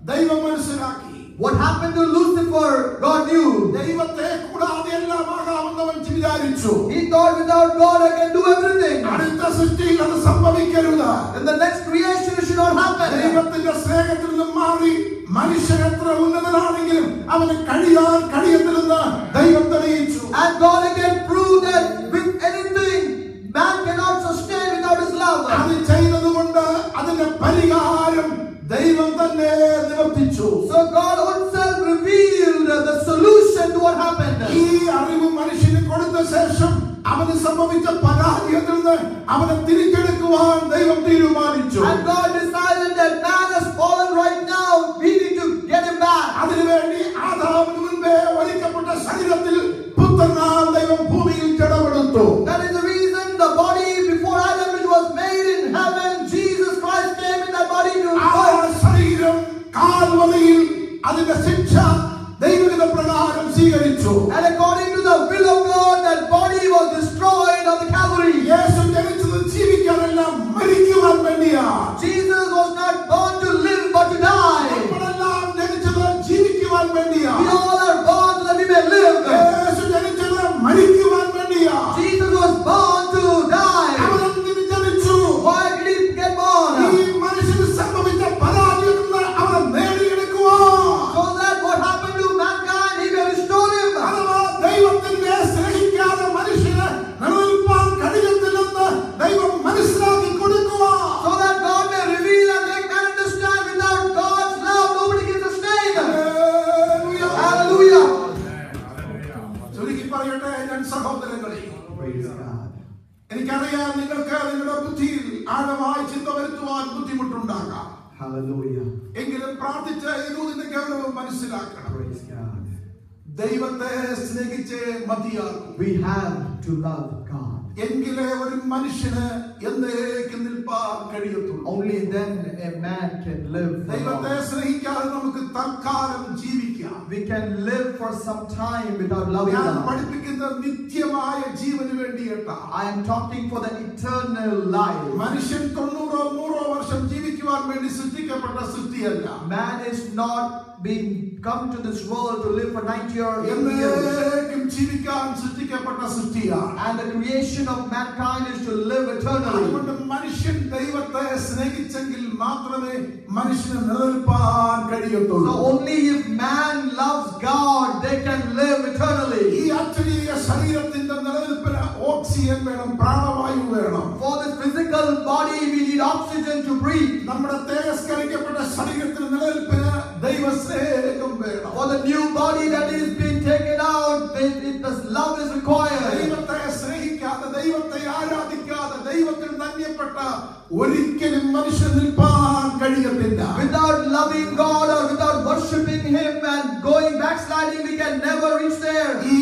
ദൈവം മനസ്സിലാക്കി What happened to Lucifer, God knew. ദൈവത്തെ കൂടാതെ എല്ലാം ആകാമെന്നവൻ വിചാരിച്ചു He thought without God I can do everything. അടുത്ത സൃഷ്ടിയിൽ അത് സംഭവിക്കരുത് In the next creation it should not happen. ദൈവത്തിന്റെ സ്നേഹത്തിൽ നിന്നും മാറി മനുഷ്യൻ എത്ര ഉന്നതനാണെങ്കിലും അവന് കഴിയാൻ കഴിയത്തില്ലെന്ന് ദൈവം തെളിയിച്ചു And God again proved that with anything, man cannot sustain without his love. അത് ചെയ്തതുകൊണ്ട് അതിന്റെ പരിഹാരം ദൈവം തന്നെ നിവർത്തിച്ചു So God himself revealed the solution to what happened. ഈ അറിവ് മനുഷ്യന് കൊടുത്ത ശേഷം അവന് സംഭവിച്ച പരാജയത്തിൽ നിന്ന് അവനെ തിരിച്ചെടുക്കുവാൻ ദൈവം തീരുമാനിച്ചു And God decided that man has fallen right now. We need to get him back. അതിനുവേണ്ടി ആദാമിന് മുൻപേ വലിക്കപ്പെട്ട ശരീരത്തിൽ പുത്രനാൽ ദൈവം ഭൂമിയിൽ ജടമെടുത്തു That is the reason the body before Adam which was made in heaven, Jesus Christ came in that body to ആ earth. ശരീരം കാൽവലയിൽ അതിന്റെ ശിക്ഷ ദൈവഗത പ്രകാരം സ്വീകരിച്ചു And according to the will of God, that body was destroyed on the Calvary. യേശു ജനിച്ചത് ജീവിക്കാനല്ല മരിക്കുവാൻ വേണ്ടിയാ Jesus was not born to live but to die. നമ്മളെല്ലാം ജനിച്ചത് ജീവിക്കുവാൻ വേണ്ടിയാ We all are born so that we may live. യേശു ജനിച്ചത് മരിക്കുവാൻ വേണ്ടിയാ Jesus was born to die. അവൻ എന്തിന് ജനിച്ചു Why did he get born? ഈ മനുഷ്യന് സംഭവിച്ച പരാജയത്തിൽ നിന്ന് അവനെ നേടിയെടുക്കുവാൻ So that what happened to mankind, he may restore him. അഥവാ ദൈവത്തിന്റെ സ്നേഹിക്കാതെ മനുഷ്യന് നിലനിൽപ്പാൻ കഴിയത്തില്ലെന്ന് ദൈവം മനസ്സിലാക്കി കൊടുക്കുക So that God may reveal and they can understand without God's love, nobody can sustain. Hallelujah. ചുരുക്കി പറയട്ടെ ഞാൻ സഹോദരങ്ങളെ Praise God. എനിക്കറിയാം നിങ്ങൾക്ക് നിങ്ങളുടെ ബുദ്ധിയിൽ ആഴമായി ചിന്ത വരുത്തുവാൻ ബുദ്ധിമുട്ടുണ്ടാകാം Hallelujah. എങ്കിലും പ്രാർത്ഥിച്ച് ഇതിന്റെ ഗൗരവം മനസ്സിലാക്കണം Praise God. ദൈവത്തെ സ്നേഹിച്ച് മതിയാകും We have to love God. എങ്കിലേ ഒരു മനുഷ്യന് എന്നേക്കും നിൽപ്പാൻ കഴിയത്തുള്ളൂ Only then a man can live. For ദൈവത്തെ long. സ്നേഹിക്കാതെ നമുക്ക് തൽക്കാലം ജീവിക്കാം We can live for some time without loving ഞാൻ God. പഠിപ്പിക്കുന്ന നിത്യമായ ജീവന് വേണ്ടിയിട്ടാ I am talking for the eternal life. മനുഷ്യൻ തൊണ്ണൂറോ നൂറോ വർഷം ജീവിക്കുവാൻ വേണ്ടി സൃഷ്ടിക്കപ്പെട്ട സൃഷ്ടിയല്ല Man is not being come to this world to live for 90 or 80 years. എന്നേക്കും ജീവിക്കാൻ സൃഷ്ടിക്കപ്പെട്ട സൃഷ്ടിയാണ് And the creation of mankind is to live eternally. അതുകൊണ്ട് മനുഷ്യൻ ദൈവത്തെ സ്നേഹിച്ചെങ്കിൽ മാത്രമേ മനുഷ്യന് നിലനിൽപ്പാൻ So കഴിയത്തുള്ളൂ only if man loves God, they can live eternally. ഈ അച്ഛനീയ ശരീരത്തിന്റെ നിലനിൽപ്പിന് ഓക്സിജൻ വേണം പ്രാണവായു വേണം For this physical body, we need oxygen to breathe. നമ്മുടെ തേജസ്കരിക്കപ്പെട്ട ശരീരത്തിന് നിലനിൽപ്പിന് ദൈവസ്നേഹം വേണം For the new body that is being taken out, it, it, this love is required. ദൈവത്തെ സ്നേഹിക്കാതെ ദൈവത്തെ ആരാധിക്കാതെ ദൈവത്തിൽ നന്യപ്പെട്ട ഒരിക്കലും മനുഷ്യൻ നിൽപ്പാൻ കഴിയത്തില്ല Without loving God or without worshipping Him and going backsliding, we can never reach there. ഈ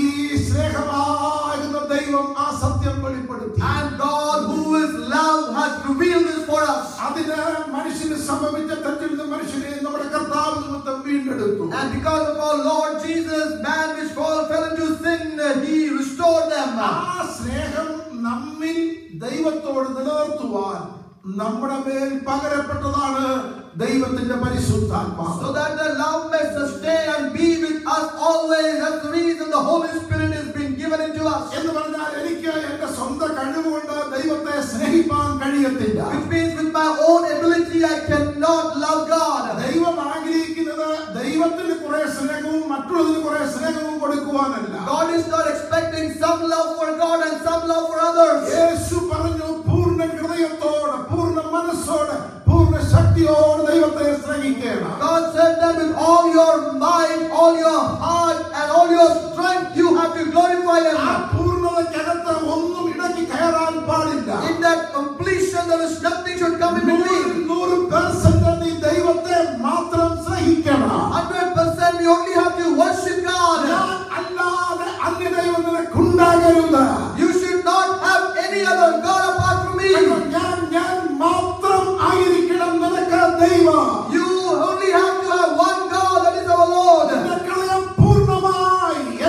സ്നേഹമാകുന്ന ദൈവം ആ സത്യം വെളിപ്പെടുത്തി And God, who is love, has revealed this for us. അതിന് മനുഷ്യന് സംഭവിച്ച തെറ്റിൽ നിന്ന് മനുഷ്യനെ നമ്മുടെ കർത്താവ് നിമിത്തം വീണ്ടെടുത്തു And because of our Lord Jesus, man which fall, fell into sin, He restored them. ആ സ്നേഹം നമ്മിൽ ദൈവത്തോട് നിലനിർത്തുവാൻ നമ്മുടെ മേൽ പകരപ്പെട്ടതാണ് ദൈവത്തിന്റെ പരിശുദ്ധാത്മാവ് So that the love may sustain and be with us always. That's the reason the Holy Spirit has been given into us. എന്ന് പറഞ്ഞാൽ എനിക്ക് എന്റെ സ്വന്തം കഴിവുകൊണ്ട് ദൈവത്തെ സ്നേഹിപ്പാൻ കഴിയത്തില്ല Which means with my own ability I cannot love God. ദൈവം ആഗ്രഹിക്കുന്നത് ദൈവത്തിന് കുറെ സ്നേഹവും മറ്റുള്ളതിന് കുറെ സ്നേഹവും കൊടുക്കുവാനല്ല God is not expecting some love for God and some love for others. യേശു പറഞ്ഞു പൂർണ്ണ ഹൃദയത്തോടെ പൂർണ്ണ മനസ്സോടെ പൂർണ്ണ ശക്തിയോടെ ദൈവത്തെ സ്നേഹിക്കണം God said that with all your mind, all your heart, and all your strength, you have to glorify ആ Him. പൂർണ്ണതയ്ക്കകത്ത് ഒന്നും ഇടയ്ക്ക് കയറാൻ പാടില്ല In that completion, there is nothing should come in നൂറ് between. നൂറ് പെർസെന്റ് നീ ദൈവത്തെ മാത്രം സ്നേഹിക്കണം 100% we only have to worship God. ഞാൻ അല്ലാതെ അന്യ ദൈവം നിനക്കുണ്ടാകരുത് You should not have any other God apart from me. ഞാൻ ഞാൻ മാത്രം ആയിരിക്കണം നിനക്ക് ദൈവം You only have to have one God, that is our Lord. നിനക്കറിയാം പൂർണ്ണമായി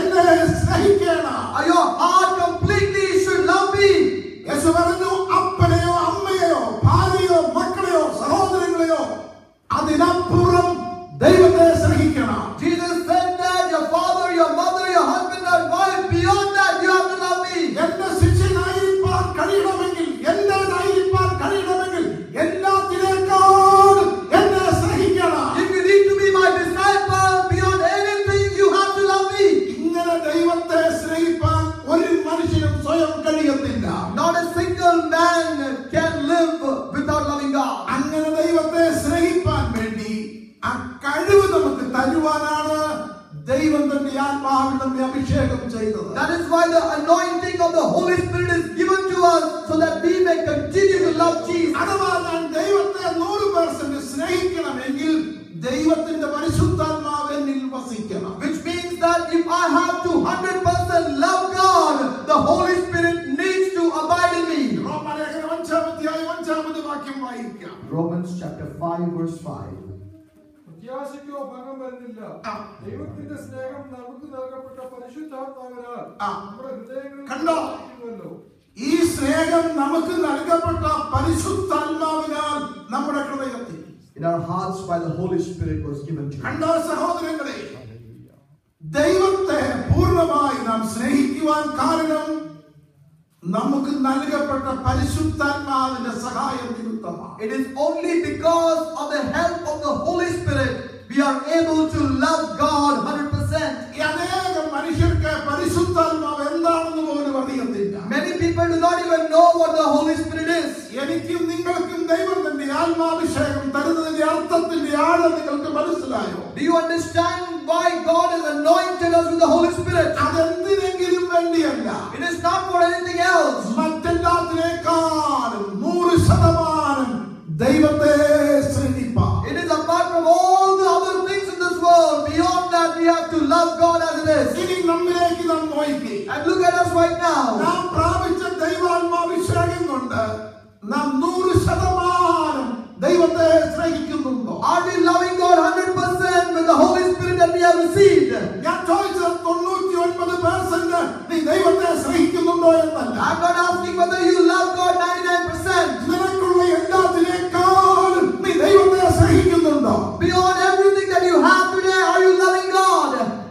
ആത്മാവിൽ നമ്മെ അഭിഷേകം ചെയ്തത് That is why the anointing of the Holy Spirit is given to us so that we may continue to love Jesus. അഥവാ ഞാൻ ദൈവത്തെ നൂറ് പേഴ്സന്റ് സ്നേഹിക്കണമെങ്കിൽ ദൈവത്തിന്റെ പരിശുദ്ധാത്മാവ് എന്നിൽ വസിക്കണം Which means that if I have to 100% love God, the Holy Spirit needs to abide in me. റോമാലേഖനം അഞ്ചാം അധ്യായം അഞ്ചാമത് വാക്യം വായിക്കാം Romans chapter 5, verse 5. പ്രത്യാശയ്ക്കോ ഭംഗം വരുന്നില്ല ആ. ദൈവത്തിന്റെ സ്നേഹം നമുക്ക് നൽകപ്പെട്ട പരിശുദ്ധാത്മാവിനാൽ ആ. നമ്മുടെ ഹൃദയങ്ങളിൽ കണ്ടോ? പ്രവർത്തിക്കുന്നുവല്ലോ. ഈ സ്നേഹം നമുക്ക് നൽകപ്പെട്ട പരിശുദ്ധാത്മാവിനാൽ നമ്മുടെ ഹൃദയത്തിൽ In our hearts, by the Holy Spirit, was given to us. കണ്ടോ സഹോദരങ്ങളെ ദൈവത്തെ പൂർണ്ണമായി നാം സ്നേഹിക്കുവാൻ കാരണം നമുക്ക് നൽകപ്പെട്ട പരിശുദ്ധാത്മാവിന്റെ സഹായം നിമിത്തമാണ് It is only because of the help of the Holy Spirit we are able to love God 100%. ഈ അനേകം മനുഷ്യർക്ക് പരിശുദ്ധാത്മാവ് എന്താണെന്ന് പോലും അറിയത്തില്ല Many people do not even know what the Holy Spirit is. എനിക്കും നിങ്ങൾക്കും ദൈവം തന്റെ ആത്മാഭിഷേകം തരുന്നതിന്റെ അർത്ഥത്തിന്റെ ആഴം നിങ്ങൾക്ക് മനസ്സിലായോ Do you understand why God has anointed us with the Holy Spirit? അതെന്തിനെങ്കിലും വേണ്ടിയല്ല It is not for anything else. മറ്റെല്ലാത്തിനേക്കാളും നൂറ് ശതമാനം ദൈവത്തെ സ്നേഹിപ്പാൻ It is apart from all the other things in this world. Beyond that, we have to love God as it is. ഇനി നമ്മിലേക്ക് നാം നോക്കി And look at us right now. നാം പ്രാപിച്ച ദൈവാത്മാഭിഷേകം കൊണ്ട് നാം നൂറ് ശതമാനം ദൈവത്തെ സ്നേഹിക്കുന്നുണ്ടോ Are we loving God 100% with the Holy Spirit that we have received? ഞാൻ ചോദിച്ചത് തൊണ്ണൂറ്റി ഒൻപത് പേഴ്സന്റ് നീ ദൈവത്തെ സ്നേഹിക്കുന്നുണ്ടോ എന്നല്ല I'm not asking whether you love God 99%. നിനക്കുള്ള എല്ലാത്തിനേക്കാളും നീ ദൈവത്തെ സ്നേഹിക്കുന്നുണ്ടോ Beyond everything that you have today, are you loving God?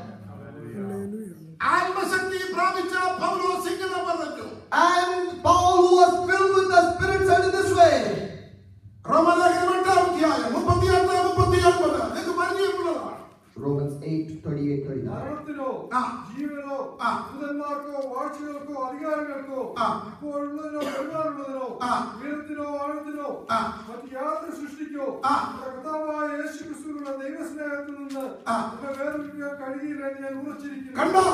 ആത്മശക്തി പ്രാപിച്ച പൗലോസ് ഇങ്ങനെ പറഞ്ഞു And Paul, who was filled with the Spirit, said in this way റോമലേഖനം എട്ടാം അധ്യായം മുപ്പത്തിയെട്ട് മുപ്പത്തിയൊൻപത് നിങ്ങൾക്ക് പരിചയമുള്ളതാണ് Romans 8 38 39. മരണത്തിനോ ആ. ജീവനോ ആ. ദൂതന്മാർക്കോ വാഴ്ചകൾക്കോ അധികാരങ്ങൾക്കോ ആ. ഇപ്പോഴുള്ളതിനോ വരുവാനുള്ളതിനോ ആ. ഉയരത്തിനോ ആഴത്തിനോ ആ. മറ്റ് യാതൊരു സൃഷ്ടിക്കോ ആ. നമ്മുടെ കർത്താവായ യേശു ക്രിസ്തുവിനുള്ള ദൈവസ്നേഹത്തിൽ നിന്ന് ആ. നമ്മെ വേർതിരിക്കാൻ കഴിയില്ല എന്ന് ഞാൻ ഉറച്ചിരിക്കുന്നു കണ്ടോ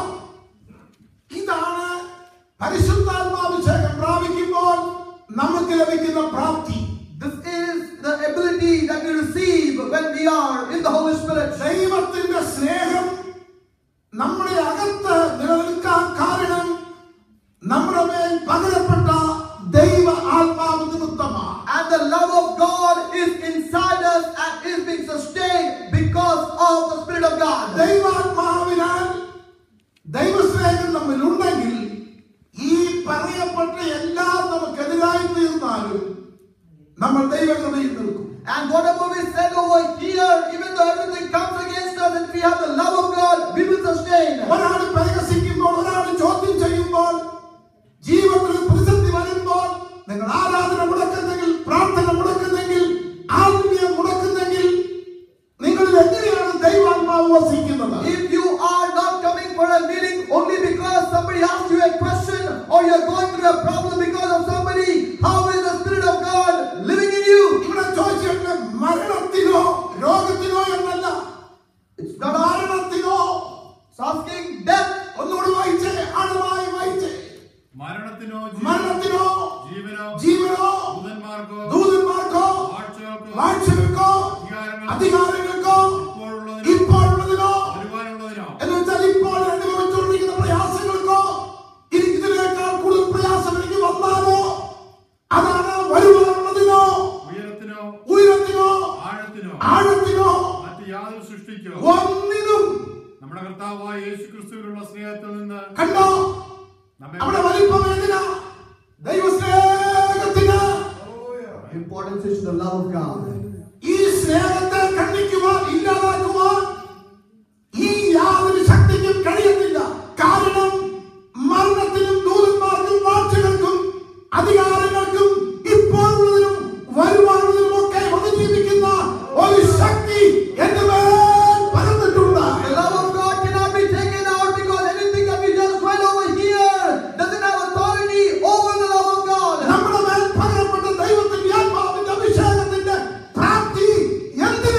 ഇതാണ് പരിശുദ്ധാത്മാഭിഷേകം പ്രാപിക്കുമ്പോൾ നമുക്ക് ലഭിക്കുന്ന പ്രാപ്തി This is the ability that we receive when we are in the Holy Spirit. ദൈവത്തിന്റെ സ്നേഹം നമ്മുടെ അകത്ത് നിലനിൽക്കാൻ കാരണം നമ്മുടെ മേൽ പകരപ്പെട്ട ദൈവ ആത്മാവ് നിമിത്തമാണ് And the love of God is inside us and is being sustained because of the Spirit of God. ദൈവാത്മാവിനാൽ ദൈവസ്നേഹം നമ്മിൽ ഉണ്ടെങ്കിൽ ഈ പറയപ്പെട്ട എല്ലാം നമുക്കെതിരായി തീർന്നാലും നമ്മൾ ദൈവകൃപയിൽ നിൽക്കും And whatever we said over here, even though everything comes against us, if we have the love of God, we will sustain. ഒരാൾ പരിഹസിക്കുമ്പോൾ ഒരാൾ ചോദ്യം ചെയ്യുമ്പോൾ ജീവിതത്തിൽ പ്രതിസന്ധി വരുമ്പോൾ നിങ്ങൾ ആരാധന മുടക്കുന്നെങ്കിൽ പ്രാർത്ഥന മുടക്കുന്നെങ്കിൽ ആത്മീയം മുടക്കുന്നെങ്കിൽ നിങ്ങളിൽ എങ്ങനെയാണ് ദൈവാത്മാവ് വസിക്കുന്നത് If you are not coming for a meeting only because somebody asked you a question or you're going through a problem because of somebody, how is the Spirit of God living in you? ഇവിടെ ചോദിച്ചിട്ട് മരണത്തിനോ രോഗത്തിനോ എന്നല്ല It's not മരണത്തിനോ it's asking death. ഒന്നുകൂടി വായിച്ചേ ആഴമായി വായിച്ചേ മരണത്തിനോ ജീവനോ, മരണത്തിനോ ജീവനോ ജീവനോ ദൂതന്മാർക്കോ ദൂതന്മാർക്കോ വാഴ്ചകൾക്കോ വാഴ്ചകൾക്കോ അധികാരങ്ങൾക്കോ ഇപ്പോഴുള്ളതിനോ ഇപ്പോഴുള്ളതിനോ വരുവാനുള്ളതിനോ എന്ന് വെച്ചാൽ ഇപ്പോൾ അനുഭവിച്ചുകൊണ്ടിരിക്കുന്ന പ്രയാസങ്ങൾക്കോ ഇനി ഇതിനേക്കാൾ കൂടുതൽ പ്രയാസം എനിക്ക് വന്നാലോ അതാണ് വരുവാനുള്ളതിനോ ഉയരത്തിനോ ഉയരത്തിനോ ആഴത്തിനോ ആഴത്തിനോ മറ്റ് യാതൊരു സൃഷ്ടിക്കോ ഒന്നിനും നമ്മുടെ കർത്താവായ യേശു ക്രിസ്തുവിനുള്ള സ്നേഹത്തിൽ നിന്ന് കണ്ടോ നമ്മെ അവിടെ വലിപ്പം എന്തിനാ ദൈവസ്നേഹത്തിന് Importance is the love of God. ഈ സ്നേഹത്തെ ഖണ്ഡിക്കുവാൻ ഇല്ലാതാക്കുവാൻ ഈ യാതൊരു ശക്തിക്കും കഴിയത്തില്ല കാരണം മരണത്തിനും ദൂതന്മാർക്കും വാഴ്ചകൾക്കും അധികാരങ്ങൾക്കും ഇപ്പോഴുള്ളതിനും വരുവാനുള്ളതിനും ഒക്കെ അതിജീവിക്കുന്ന ഒരു ശക്തി എന്റെ മേൽ പരന്നിട്ടുണ്ട് The love of God cannot be taken out because anything that we just read over here doesn't have authority over the love of God. നമ്മുടെ മേൽ പകരപ്പെട്ട ദൈവത്തിന്റെ ആത്മാവിന്റെ അഭിഷേകത്തിന്റെ പ്രാപ്തി എന്തിനാ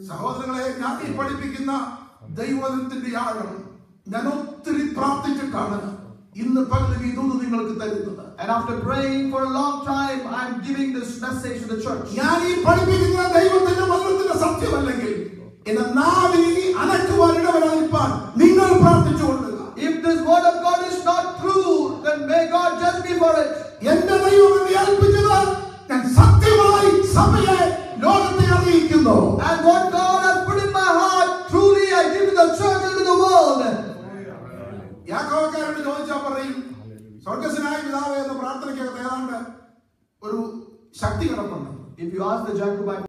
സഹോദരങ്ങളെ ഞാൻ ഈ പഠിപ്പിക്കുന്ന ദൈവത്തിന്റെ ആഴം ഞാൻ ഒത്തിരി പ്രാർത്ഥിച്ചിട്ടാണ് ഇന്ന് പകലും ഈ ദൂത് നിങ്ങൾക്ക് തരുന്നത് And after praying for a long time, I'm giving this message to the church. ഞാൻ ഈ പഠിപ്പിക്കുന്ന ദൈവത്തിന്റെ വചനത്തിന്റെ സത്യമല്ലെങ്കിൽ എന്റെ നാവിനി അനക്കുവാൻ ഇടവരാതിരിക്കാൻ നിങ്ങൾ പ്രാർത്ഥിച്ചുകൊള്ളുക If this word of God is not true, then may God judge me for it. എന്റെ ദൈവം എന്നെ ഏൽപ്പിച്ചത് ഞാൻ സത്യമായി സഭയെ ലോകത്തെ അറിയിക്കുന്നു And what God has put in my heart, truly I give to the church and to the world. യാക്കോക്കാരോട് ചോദിച്ചാൽ പറയും സ്വർഗസ്വനായ പിതാവേ എന്ന പ്രാർത്ഥനയ്ക്കകത്ത് ഏതാണ്ട് ഒരു ശക്തി കിടപ്പുണ്ട് If you ask the Jacobite